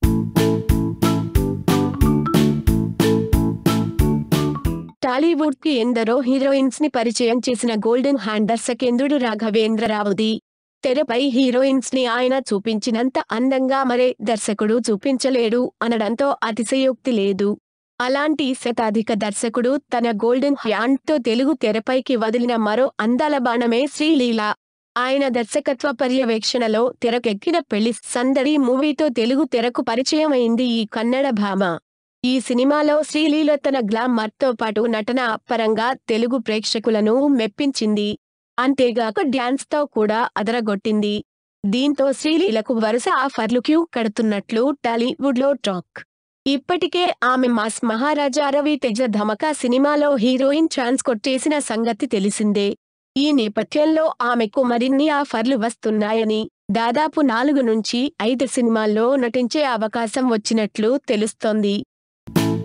టాలీవుడ్ కి ఎందరో హీరోయిన్స్ ని పరిచయం చేసిన గోల్డెన్ హ్యాండ్ దర్శకేంద్రుడు రాఘవేంద్రరావుది తెరపై హీరోయిన్స్ ని ఆయన చూపించినంత అందంగా మరే దర్శకుడు చూపించలేడు అనడంతో అతిశయోక్తి లేదు అలాంటి శతాధిక దర్శకుడు తన గోల్డెన్ హ్యాండ్ తో తెలుగు తెరపైకి వదిలిన మరో అందాల బాణమే శ్రీలీల ఆయన దర్శకత్వ పర్యవేక్షణలో తెరకెక్కిన పెళ్లి సందడి మూవీతో తెలుగు తెరకు పరిచయమైంది ఈ కన్నడ భామ ఈ సినిమాలో శ్రీలీల తన గ్లామర్ తో పాటు నటన పరంగా తెలుగు ప్రేక్షకులను మెప్పించింది అంతేగాక డ్యాన్స్ తో కూడా అదరగొట్టింది దీంతో శ్రీలీలకు వరుస ఆఫర్లు క్యూ కడుతున్నట్లు టాలీవుడ్ లో టాక్ ఇప్పటికే ఆమె మాస్ మహారాజా రవితేజ ధమకా సినిమాలో హీరోయిన్ ఛాన్స్ కొట్టేసిన సంగతి తెలిసిందే ఈ నేపథ్యంలో ఆమెకు మరిన్ని ఆఫర్లు వస్తున్నాయని దాదాపు నాలుగు నుంచి ఐదు సినిమాల్లో నటించే అవకాశం వచ్చినట్లు తెలుస్తోంది